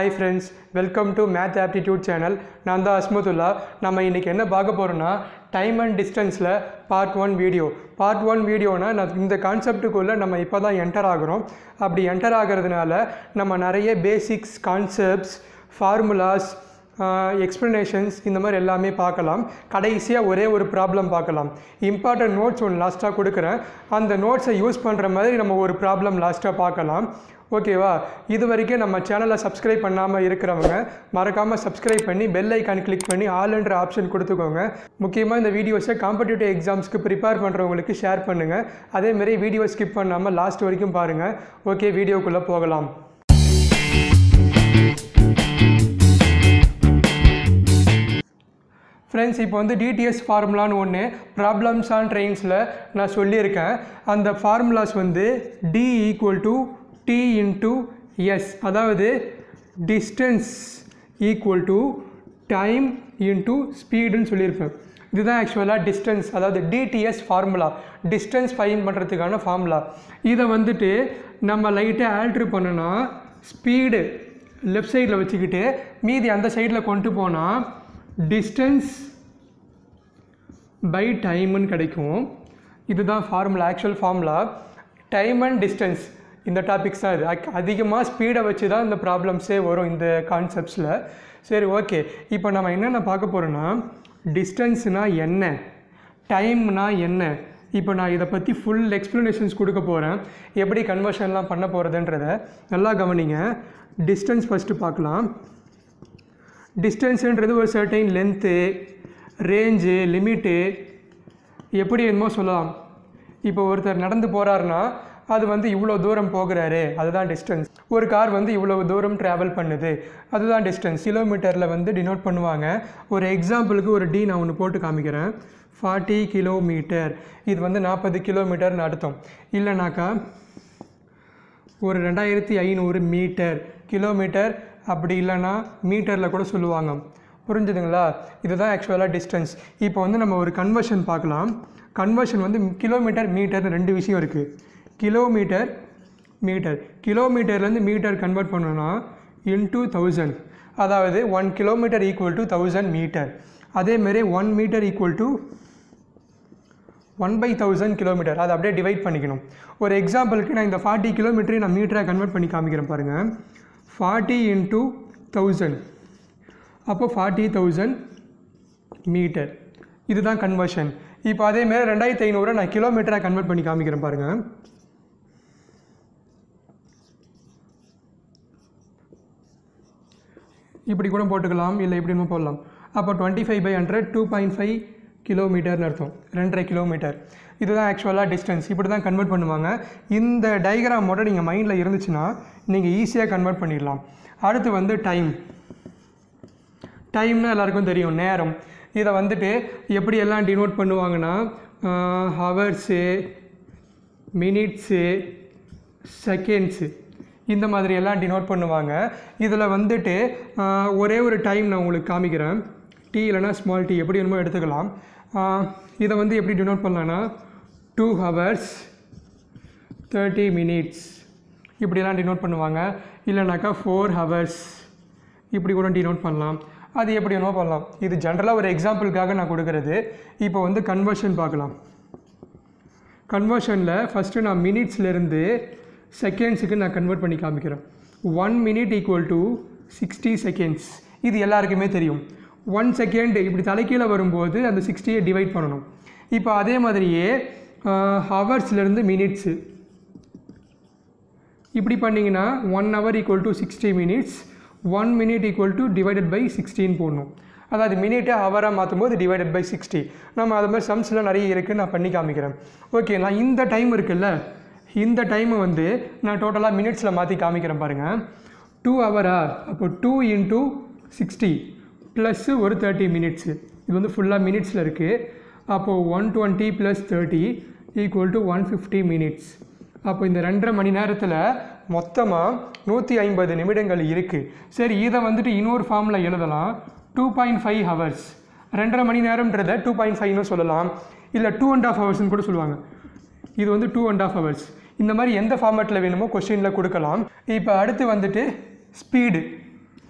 hi friends welcome to math aptitude channel நான் தான் அஸ்மதுல்லா நம்ம இன்றைக்கி என்ன பார்க்க போகிறோன்னா டைம் அண்ட் டிஸ்டன்ஸில் part one video part one வீடியோனா நான் இந்த கான்செப்ட்டுக்குள்ளே நம்ம இப்போ தான் என்டர் ஆகுறோம் அப்படி என்டர் ஆகிறதுனால நம்ம நிறைய பேசிக்ஸ் கான்செப்ட்ஸ் ஃபார்முலாஸ் எக்ஸ்ப்ளனேஷன்ஸ் இந்த மாதிரி எல்லாமே பார்க்கலாம் கடைசியாக ஒரே ஒரு ப்ராப்ளம் பார்க்கலாம் இம்பார்ட்டன்ட் நோட்ஸ் ஒன்று லாஸ்ட்டாக கொடுக்குறேன் அந்த நோட்ஸை யூஸ் பண்ணுற மாதிரி நம்ம ஒரு ப்ராப்ளம் லாஸ்ட்டாக பார்க்கலாம் ஓகேவா இது வரைக்கும் நம்ம சேனலை சப்ஸ்கிரைப் பண்ணாமல் இருக்கிறவங்க மறக்காமல் சப்ஸ்கிரைப் பண்ணி பெல் ஐக்கான் கிளிக் பண்ணி ஆல்ன்ற ஆப்ஷன் கொடுத்துக்கோங்க முக்கியமாக இந்த வீடியோஸை காம்படிட்டிவ் எக்ஸாம்ஸ்க்கு ப்ரிப்பேர் பண்ணுறவங்களுக்கு ஷேர் பண்ணுங்கள் அதேமாரி வீடியோ ஸ்கிப் பண்ணாமல் லாஸ்ட் வரைக்கும் பாருங்கள் ஓகே வீடியோக்குள்ளே போகலாம் ஃப்ரெண்ட்ஸ் இப்போ வந்து டிடிஎஸ் ஃபார்முலான்னு ஒன்று ப்ராப்ளம்ஸ் ஆன் ட்ரெயின்ஸில் நான் சொல்லியிருக்கேன் அந்த ஃபார்முலாஸ் வந்து D equal to T into S அதாவது distance equal to time into ஸ்பீடுன்னு சொல்லியிருப்பேன் இதுதான் ஆக்சுவலாக டிஸ்டன்ஸ் அதாவது டிடிஎஸ் ஃபார்முலா டிஸ்டன்ஸ் ஃபைன் பண்ணுறதுக்கான ஃபார்முலா இதை வந்துட்டு நம்ம லைட்டாக ஆல்ட்ரு பண்ணோன்னா ஸ்பீடு லெஃப்ட் சைடில் வச்சுக்கிட்டு மீதி அந்த சைடில் கொண்டு போனால் டிஸ்டன்ஸ் பை டைம்னு கிடைக்கும் இதுதான் formula actual formula time and distance இந்த டாபிக்ஸ் தான் இது அதிகமாக ஸ்பீடை வச்சு தான் இந்த ப்ராப்ளம்ஸே வரும் இந்த கான்செப்ட்ஸில் சரி ஓகே இப்போ நம்ம என்னென்ன பார்க்க போகிறோன்னா டிஸ்டன்ஸ்னால் என்ன டைம்னா என்ன இப்போ நான் இதை பற்றி ஃபுல் எக்ஸ்ப்ளனேஷன்ஸ் கொடுக்க போகிறேன் எப்படி கன்வர்ஷன்லாம் பண்ண போகிறதுன்றத நல்லா கவனிங்க டிஸ்டன்ஸ் ஃபஸ்ட்டு பார்க்கலாம் டிஸ்டன்ஸுன்றது ஒரு சர்டைன் லென்த்து ரேஞ்சு லிமிட்டு எப்படி என்னமோ சொல்லலாம் இப்போ ஒருத்தர் நடந்து போகிறாருன்னா அது வந்து இவ்வளோ தூரம் போகிறாரு அதுதான் டிஸ்டன்ஸ் ஒரு கார் வந்து இவ்வளோ தூரம் ட்ராவல் பண்ணுது அதுதான் டிஸ்டன்ஸ் கிலோமீட்டரில் வந்து டினோட் பண்ணுவாங்க ஒரு எக்ஸாம்பிளுக்கு ஒரு டி நான் ஒன்று போட்டு காமிக்கிறேன் ஃபார்ட்டி கிலோமீட்டர் இது வந்து நாற்பது கிலோமீட்டர்னு அர்த்தம் இல்லைனாக்கா ஒரு ரெண்டாயிரத்தி ஐநூறு மீட்டர் கிலோமீட்டர் அப்படி இல்லைன்னா மீட்டரில் கூட சொல்லுவாங்க புரிஞ்சுதுங்களா இதுதான் ஆக்சுவலாக டிஸ்டன்ஸ் இப்போ வந்து நம்ம ஒரு கன்வர்ஷன் பார்க்கலாம் கன்வர்ஷன் வந்து கிலோமீட்டர் மீட்டர்னு ரெண்டு விஷயம் இருக்குது கிலோமீட்டர் மீட்டர் கிலோமீட்டர்லேருந்து மீட்டர் கன்வெர்ட் பண்ணோன்னா இன்டூ தௌசண்ட் அதாவது one kilometre equal to thousand metre அதேமாரி one metre equal to one by thousand kilometre அதை அப்படியே டிவைட் பண்ணிக்கணும் ஒரு எக்ஸாம்பிளுக்கு நான் இந்த ஃபார்ட்டி கிலோமீட்டரை நான் மீட்டராக கன்வெர்ட் பண்ணி காமிக்கிறேன் பாருங்கள் ஃபார்ட்டி இன்ட்டு தௌசண்ட் அப்போ ஃபார்ட்டி தௌசண்ட் மீட்டர் இதுதான் கன்வர்ஷன் இப்போ அதேமாரி ரெண்டாயிரத்தி ஐநூறு நான் கிலோமீட்டராக கன்வெர்ட் பண்ணி காமிக்கிறேன் பாருங்கள் இப்படி கூட போட்டுக்கலாம் இல்லை இப்படின்னு போடலாம் அப்போ twenty five by hundred two point five கிலோமீட்டர்னு அர்த்தம் ரெண்டரை கிலோமீட்டர் இதுதான் ஆக்சுவலாக டிஸ்டன்ஸ் இப்படி தான் கன்வெர்ட் பண்ணுவாங்க இந்த டயக்ராமோட நீங்கள் மைண்டில் இருந்துச்சுன்னா நீங்கள் ஈஸியாக கன்வெர்ட் பண்ணிடலாம் அடுத்து வந்து டைம் டைம்னா எல்லாருக்கும் தெரியும் நேரம் இதை வந்துட்டு எப்படி எல்லாம் டினோட் பண்ணுவாங்கன்னா ஹவர்ஸு மினிட்ஸு செகண்ட்ஸு இந்த மாதிரி எல்லாம் டினோட் பண்ணுவாங்க இதில் வந்துட்டு ஒரே ஒரு டைம் நான் உங்களுக்கு காமிக்கிறேன் டீ இல்லைனா ஸ்மால் டீ எப்படி வேணுமோ எடுத்துக்கலாம் இதை வந்து எப்படி டினோட் பண்ணலான்னா டூ ஹவர்ஸ் தேர்ட்டி மினிட்ஸ் இப்படியெல்லாம் டினோட் பண்ணுவாங்க இல்லைனாக்கா ஃபோர் ஹவர்ஸ் இப்படி கூட டினோட் பண்ணலாம் அது எப்படி வேணுமோ பண்ணலாம் இது ஜென்ரலாக ஒரு எக்ஸாம்பிளுக்காக நான் கொடுக்குறது இப்போ வந்து கன்வர்ஷன் பார்க்கலாம் கன்வர்ஷனில் ஃபஸ்ட்டு நான் மினிட்ஸ்லேருந்து செகண்ட்ஸுக்கு நான் கன்வெர்ட் பண்ணி காமிக்கிறேன் one minute equal to sixty seconds இது எல்லாருக்குமே தெரியும் ஒன் செகண்ட் இப்படி தலைக்கீழே வரும்போது அந்த சிக்ஸ்டியை டிவைட் பண்ணணும் இப்போ அதே மாதிரியே ஹவர்ஸ்லேருந்து மினிட்ஸு இப்படி பண்ணிங்கன்னா one hour equal to sixty minutes one minute equal to divided by sixty போடணும் அதாவது மினிட்டை ஹவராக மாற்றும் போது டிவைடட் பை சிக்ஸ்டி நம்ம அது மாதிரி சம்ஸ்லாம் நிறைய இருக்குது நான் பண்ணி காமிக்கிறேன் ஓகே நான் இந்த டைம் இருக்குல்ல இந்த டைமை வந்து நான் டோட்டலாக மினிட்ஸில் மாற்றி காமிக்கிறேன் பாருங்கள் டூ ஹவரா அப்போ டூ இன்ட்டு சிக்ஸ்டி ப்ளஸ்ஸு ஒரு தேர்ட்டி மினிட்ஸு இது வந்து ஃபுல்லாக மினிட்ஸில் இருக்குது அப்போது one twenty plus thirty equal to one fifty minutes அப்போ இந்த ரெண்டரை மணி நேரத்தில் மொத்தமாக நூற்றி ஐம்பது நிமிடங்கள் இருக்குது சரி இதை வந்துட்டு இன்னொரு ஃபார்மில் எழுதலாம் டூ பாயிண்ட் ஃபைவ் ஹவர்ஸ் ரெண்டரை மணி நேரம்ன்றதை டூ பாயிண்ட் ஃபைவ்னு சொல்லலாம் இல்லை டூ அண்ட் ஆஃப் ஹவர்ஸ்னு கூட சொல்லுவாங்க இது வந்து டூ அண்ட் ஆஃப் ஹவர்ஸ் இந்த மாதிரி எந்த ஃபார்மேட்டில் வேணுமோ கொஷினில் கொடுக்கலாம் இப்போ அடுத்து வந்துட்டு ஸ்பீடு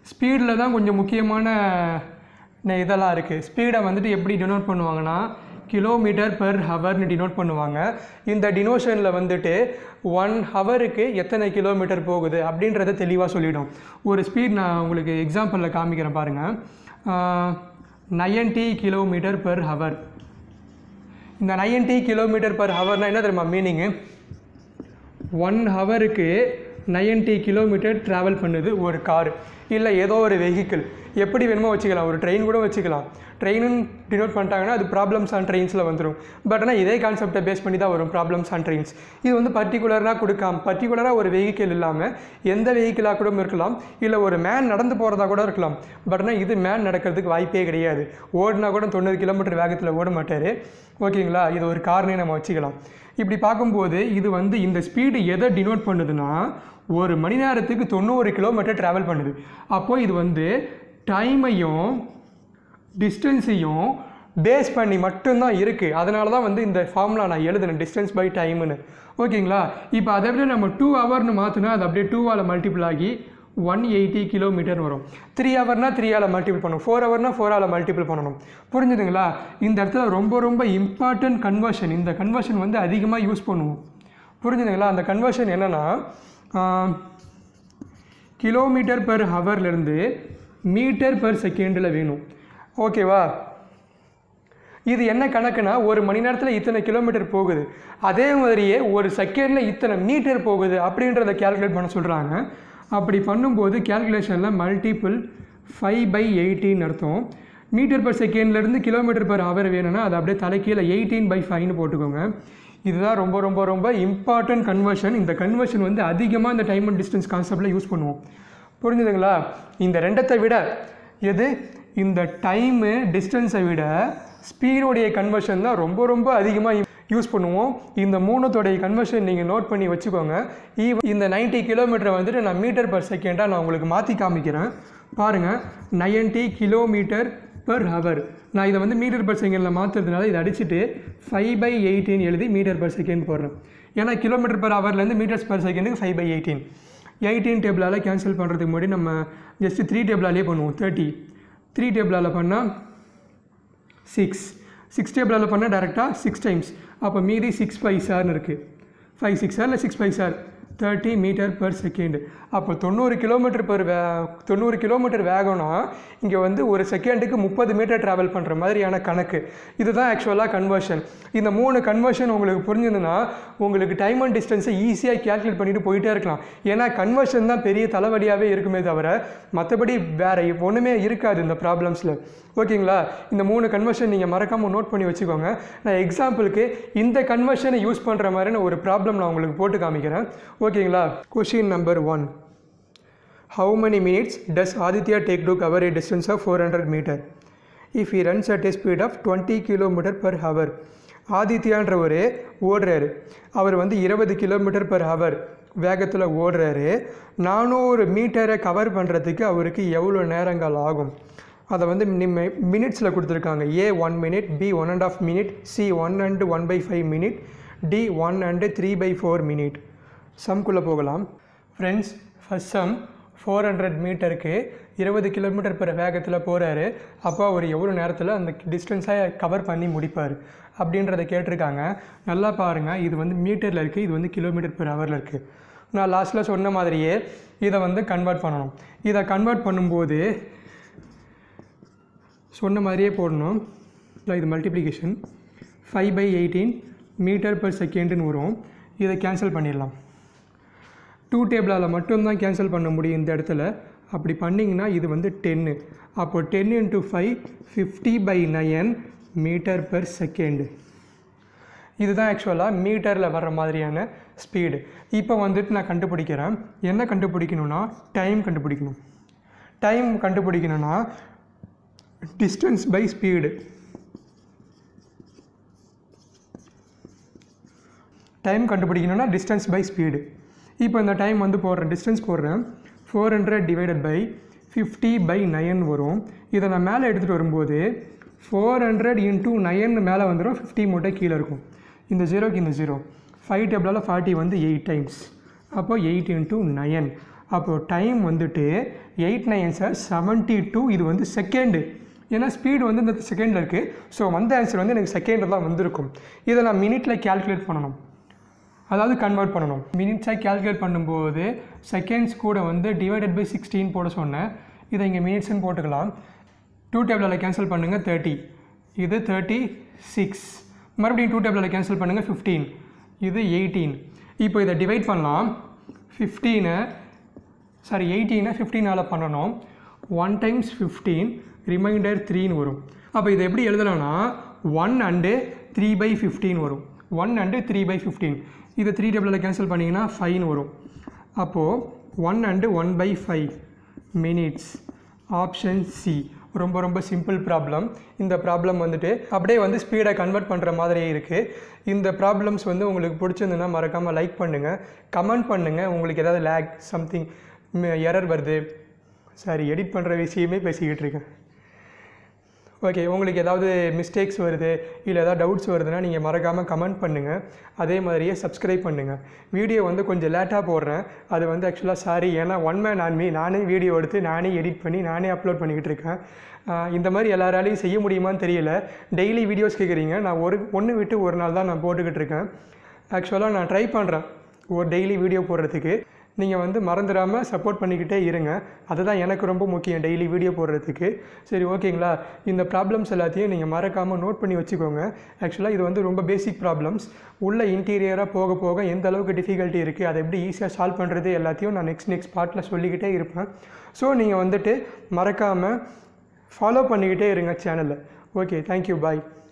ஸ்பீடில் தான் கொஞ்சம் முக்கியமான நெ- இதெல்லாம் இருக்குது ஸ்பீடை வந்துட்டு எப்படி டினோட் பண்ணுவாங்கன்னா கிலோமீட்டர் பெர் ஹவர்னு டினோட் பண்ணுவாங்க இந்த டினோஷனில் வந்துட்டு ஒன் ஹவருக்கு எத்தனை கிலோமீட்டர் போகுது அப்படின்றத தெளிவாக சொல்லிடும் ஒரு ஸ்பீட் நான் உங்களுக்கு எக்ஸாம்பிளில் காமிக்கிறேன் பாருங்கள் நயன்டி கிலோமீட்டர் பெர் ஹவர் இந்த நைன்டி கிலோமீட்டர் பர் ஹவர்னால் என்ன தெரியுமா மீனிங்கு ஒன் ஹவருக்கு 90 கிலோமீட்டர் ட்ராவல் பண்ணுது ஒரு கார் இல்லை ஏதோ ஒரு வெஹிக்கிள் எப்படி வேணுமோ வச்சுக்கலாம் ஒரு ட்ரெயின் கூட வச்சுக்கலாம் ட்ரெயினுன்னு டினோட் பண்ணிட்டாங்கன்னா அது ப்ராப்ளம்ஸ் ஆன் ட்ரெயின்ஸில் வந்துடும் பட் ஆனால் இதே கான்செப்டை பேஸ் பண்ணி தான் வரும் ப்ராப்ளம்ஸ் ஆன் ட்ரெயின்ஸ் இது வந்து பர்டிகுலராக கொடுக்காம பர்டிகுலராக ஒரு வெஹிக்கிள் இல்லாமல் எந்த வெஹிக்கிளாக கூட இருக்கலாம் இல்லை ஒரு மேன் நடந்து போகிறதா கூட இருக்கலாம் பட் ஆனால் இது மேன் நடக்கிறதுக்கு வாய்ப்பே கிடையாது ஓடினா கூட தொண்ணூறு கிலோமீட்டர் வேகத்தில் ஓட மாட்டார் ஓகேங்களா இது ஒரு காரணே நம்ம வச்சுக்கலாம் இப்படி பார்க்கும்போது இது வந்து இந்த ஸ்பீடு எதை டினோட் பண்ணுதுன்னா ஒரு மணி நேரத்துக்கு தொண்ணூறு கிலோமீட்டர் ட்ராவல் பண்ணுது அப்போது இது வந்து டைமையும் டிஸ்டன்ஸையும் பேஸ் பண்ணி மட்டும்தான் இருக்குது அதனால தான் வந்து இந்த ஃபார்முலா நான் எழுதுனேன் டிஸ்டன்ஸ் பை டைம்னு ஓகேங்களா இப்போ அதை விட நம்ம டூ ஹவர்னு மாற்றினா அது அப்படியே டூவால் மல்டிபிள் ஆகி ஒன் எயிட்டி கிலோமீட்டர் வரும் த்ரீ ஹவர்னா த்ரீயால் மல்டிபிள் பண்ணணும் ஃபோர் ஹவர்னா ஃபோரால் மல்டிபிள் பண்ணணும் புரிஞ்சுதுங்களா இந்த இடத்துல ரொம்ப ரொம்ப இம்பார்ட்டன்ட் கன்வர்ஷன் இந்த கன்வர்ஷன் வந்து அதிகமாக யூஸ் பண்ணுவோம் புரிஞ்சுதுங்களா அந்த கன்வர்ஷன் என்னென்னா கிலோமீட்டர் பெர் ஹவர்லேருந்து மீட்டர் பெர் செகண்டில் வேணும் ஓகேவா இது என்ன கணக்குனா ஒரு மணி நேரத்தில் இத்தனை கிலோமீட்டர் போகுது அதே மாதிரியே ஒரு செகண்டில் இத்தனை மீட்டர் போகுது அப்படின்றத கேல்குலேட் பண்ண சொல்கிறாங்க அப்படி பண்ணும்போது கேல்குலேஷனில் மல்டிபிள் ஃபைவ் பை எயிட்டின்னு அர்த்தம் மீட்டர் பர் செகண்ட்லேருந்து கிலோமீட்டர் பர் ஹவர் வேணும்னா அது அப்படியே தலைக்கீழே எயிட்டீன் பை ஃபைவ்னு போட்டுக்கோங்க இதுதான் ரொம்ப ரொம்ப ரொம்ப இம்பார்ட்டன்ட் கன்வர்ஷன் இந்த கன்வர்ஷன் வந்து அதிகமாக இந்த டைம் அண்ட் டிஸ்டன்ஸ் கான்செப்டில் யூஸ் பண்ணுவோம் புரிஞ்சுதுங்களா இந்த ரெண்டத்தை விட எது இந்த டைமு டிஸ்டன்ஸை விட ஸ்பீடோடைய கன்வர்ஷன் தான் ரொம்ப ரொம்ப அதிகமாக யூஸ் பண்ணுவோம் இந்த மூணுத்தோடைய கன்வர்ஷன் நீங்கள் நோட் பண்ணி வச்சுக்கோங்க ஈவன் இந்த 90 கிலோமீட்டரை வந்துட்டு நான் மீட்டர் பர் செகண்டாக நான் உங்களுக்கு மாற்றி காமிக்கிறேன் பாருங்கள் 90 கிலோமீட்டர் பெர் ஹவர் நான் இதை வந்து மீட்டர் பர் செகண்டில் மாற்றுறதுனால இதை அடிச்சுட்டு ஃபைவ் பை எயிட்டின் எழுதி மீட்டர் பர் செகண்ட் போடுறேன் ஏன்னா கிலோமீட்டர் பர் ஹவர்லேருந்து மீட்டர்ஸ் பர் செகண்டுக்கு ஃபைவ் பை எயிட்டீன் எயிட்டீன் டேபிளால் கேன்சல் பண்ணுறதுக்கு முன்னாடி நம்ம ஜஸ்ட்டு த்ரீ டேபிளாலே பண்ணுவோம் தேர்ட்டி த்ரீ டேபிளால் பண்ணால் சிக்ஸ் சிக்ஸ் டேபிளால் பண்ணால் டேரெக்டாக சிக்ஸ் டைம்ஸ் அப்போ மீதி சிக்ஸ் பைசார்னு இருக்குது ஃபைவ் சிக்ஸ் இல்லை six five sir thirty metre per second அப்போ தொண்ணூறு கிலோமீட்டர் பர் வே தொண்ணூறு கிலோமீட்டர் வேகம்னா இங்கே வந்து ஒரு செகண்டுக்கு முப்பது மீட்டர் ட்ராவல் பண்ணுற மாதிரியான கணக்கு இதுதான் ஆக்சுவலாக கன்வர்ஷன் இந்த மூணு கன்வர்ஷன் உங்களுக்கு புரிஞ்சுதுன்னா உங்களுக்கு டைம் அண்ட் டிஸ்டன்ஸை ஈஸியாக கேல்குலேட் பண்ணிட்டு போயிட்டே இருக்கலாம் ஏன்னா கன்வர்ஷன் தான் பெரிய தலைவலியாகவே இருக்குமே தவிர மற்றபடி வேறு ஒன்றுமே இருக்காது இந்த ப்ராப்ளம்ஸில் ஓகேங்களா இந்த மூணு கன்வர்ஷன் நீங்கள் மறக்காமல் நோட் பண்ணி வச்சுக்கோங்க நான் எக்ஸாம்பிளுக்கு இந்த கன்வர்ஷனை யூஸ் பண்ணுற மாதிரியான ஒரு ப்ராப்ளம் நான் உங்களுக்கு போட்டு காமிக்கிறேன் ஓகேங்களா question number one how many minutes does Aditya take to cover a distance of four hundred metre if he runs at a speed of twenty kilometre per hour ஆதித்யான்றவர் ஓடுறாரு அவர் வந்து இருபது கிலோமீட்டர் per hour வேகத்தில் ஓடுறாரு நானூறு மீட்டரை கவர் பண்ணுறதுக்கு அவருக்கு எவ்வளோ நேரங்கள் ஆகும் அதை வந்து மினிட்ஸில் கொடுத்துருக்காங்க A one minute B one and half minute C one and one by five minute D one and three by four minute சம்குள்ளே போகலாம் friends first sum four hundred மீட்டருக்கு இருபது கிலோமீட்டர் பெர் வேகத்தில் போகிறாரு அப்போ அவர் எவ்வளோ நேரத்தில் அந்த டிஸ்டன்ஸை கவர் பண்ணி முடிப்பார் அப்படின்றத கேட்டிருக்காங்க நல்லா பாருங்கள் இது வந்து மீட்டரில் இருக்குது இது வந்து கிலோமீட்டர் பெர் ஹவரில் இருக்குது நான் லாஸ்ட்டில் சொன்ன மாதிரியே இதை வந்து கன்வெர்ட் பண்ணணும் இதை கன்வெர்ட் பண்ணும்போது சொன்ன மாதிரியே போடணும் இல்லை இது multiplication five by eighteen metre per செகண்டுன்னு வரும் இதை கேன்சல் பண்ணிடலாம் டூ டேபிளால் மட்டும்தான் கேன்சல் பண்ண முடியும் இந்த இடத்துல அப்படி பண்ணிங்கன்னா இது வந்து டென்னு அப்போ ten into five fifty by nine metre per second இதுதான் ஆக்சுவலாக மீட்டரில் வர்ற மாதிரியான ஸ்பீடு இப்போ வந்துட்டு நான் கண்டுபிடிக்கிறேன் என்ன கண்டுபிடிக்கணும்னா டைம் கண்டுபிடிக்கணும் டைம் கண்டுபிடிக்கணும்னா டிஸ்டன்ஸ் பை ஸ்பீடு டைம் கண்டுபிடிக்கணும்னா டிஸ்டன்ஸ் பை ஸ்பீடு இப்போ இந்த டைம் வந்து போடுறேன் டிஸ்டன்ஸ் போடுறேன் four hundred divided by fifty by nine வரும் இதை நான் மேலே எடுத்துகிட்டு வரும்போது ஃபோர் ஹண்ட்ரட் இன்ட்டு நயன் மேலே வந்துடும் ஃபிஃப்டி மட்டும் கீழே இருக்கும் இந்த ஜீரோக்கு இந்த ஜீரோ ஃபைவ் டேபிளால் ஃபார்ட்டி வந்து எயிட் டைம்ஸ் அப்போ எயிட் இன்ட்டு நயன் அப்போது டைம் வந்துட்டு eight nine sir seventy two இது வந்து செகண்டு ஏன்னா ஸ்பீடு வந்து இந்த செகண்டில் இருக்குது ஸோ வந்த ஆன்சர் வந்து எனக்கு செகண்டில் தான் வந்திருக்கும் இதை நான் மினிட்டில் கேல்குலேட் பண்ணணும் அதாவது கன்வெர்ட் பண்ணணும் மினிட்ஸாக கேல்குலேட் பண்ணும்போது செகண்ட்ஸ் கூட வந்து டிவைடட் பை சிக்ஸ்டீன் போட சொன்னேன் இதை இங்கே மினிட்ஸ்னு போட்டுக்கலாம் டூ டேபிளில் கேன்சல் பண்ணுங்கள் தேர்ட்டி இது தேர்ட்டி சிக்ஸ் மறுபடியும் டூ டேபிளில் கேன்சல் பண்ணுங்கள் ஃபிஃப்டீன் இது எயிட்டீன் இப்போ இதை டிவைட் பண்ணலாம் ஃபிஃப்டீனை சாரி எயிட்டீனை ஃபிஃப்டீனால் பண்ணணும் ஒன் டைம்ஸ் ஃபிஃப்டீன் ரிமைண்டர் த்ரீன்னு வரும் அப்போ இதை எப்படி எழுதலாம்னா one and three by fifteen வரும் one and three by fifteen இதை த்ரீ டேபிளில் கேன்சல் பண்ணிங்கன்னா ஃபைன் வரும் அப்போது one and one by five minutes option C ரொம்ப ரொம்ப சிம்பிள் ப்ராப்ளம் இந்த ப்ராப்ளம் வந்துட்டு அப்படியே வந்து ஸ்பீடை கன்வெர்ட் பண்ணுற மாதிரியே இருக்குது இந்த ப்ராப்ளம்ஸ் வந்து உங்களுக்கு பிடிச்சிருந்துன்னா மறக்காமல் லைக் பண்ணுங்கள் கமெண்ட் பண்ணுங்கள் உங்களுக்கு ஏதாவது லேக் சம்திங் எரர் வருது சாரி எடிட் பண்ணுற விஷயமே பேசிக்கிட்டு இருக்கேன் ஓகே உங்களுக்கு ஏதாவது மிஸ்டேக்ஸ் வருது இல்லை ஏதாவது டவுட்ஸ் வருதுன்னா நீங்கள் மறக்காமல் கமெண்ட் பண்ணுங்கள் அதே மாதிரியே சப்ஸ்கிரைப் பண்ணுங்கள் வீடியோ வந்து கொஞ்சம் லேட்டாக போடுறேன் அது வந்து ஆக்சுவலாக சாரி ஏன்னா ஒன் மேன் ஆன் மீ நானே வீடியோ எடுத்து நானே எடிட் பண்ணி நானே அப்லோட் பண்ணிக்கிட்டு இருக்கேன் ஆஹ் இந்த மாதிரி எல்லாராலையும் செய்ய முடியுமான்னு தெரியல டெய்லி வீடியோஸ் கேட்குறீங்க நான் ஒரு ஒன்று விட்டு ஒரு நாள் தான் நான் போட்டுக்கிட்டு இருக்கேன் ஆக்சுவலாக நான் ட்ரை பண்ணுறேன் ஒரு டெய்லி வீடியோ போடுறதுக்கு நீங்கள் வந்து மறந்துடாமல் சப்போர்ட் பண்ணிக்கிட்டே இருங்க அதுதான் எனக்கு ரொம்ப முக்கியம் டெய்லி வீடியோ போடுறதுக்கு சரி ஓகேங்களா இந்த ப்ராப்ளம்ஸ் எல்லாத்தையும் நீங்கள் மறக்காமல் நோட் பண்ணி வச்சுக்கோங்க ஆக்சுவலாக இது வந்து ரொம்ப பேசிக் ப்ராப்ளம்ஸ் உள்ள இன்டீரியராக போக போக எந்த அளவுக்கு டிஃபிகல்ட்டி இருக்குது அதை எப்படி ஈஸியாக சால்வ் பண்ணுறது எல்லாத்தையும் நான் நெக்ஸ்ட் நெக்ஸ்ட் பார்ட்டில் சொல்லிக்கிட்டே இருப்பேன் ஸோ நீங்கள் வந்துட்டு மறக்காமல் ஃபாலோ பண்ணிக்கிட்டே இருங்க சேனலை ஓகே தேங்க்யூ பாய்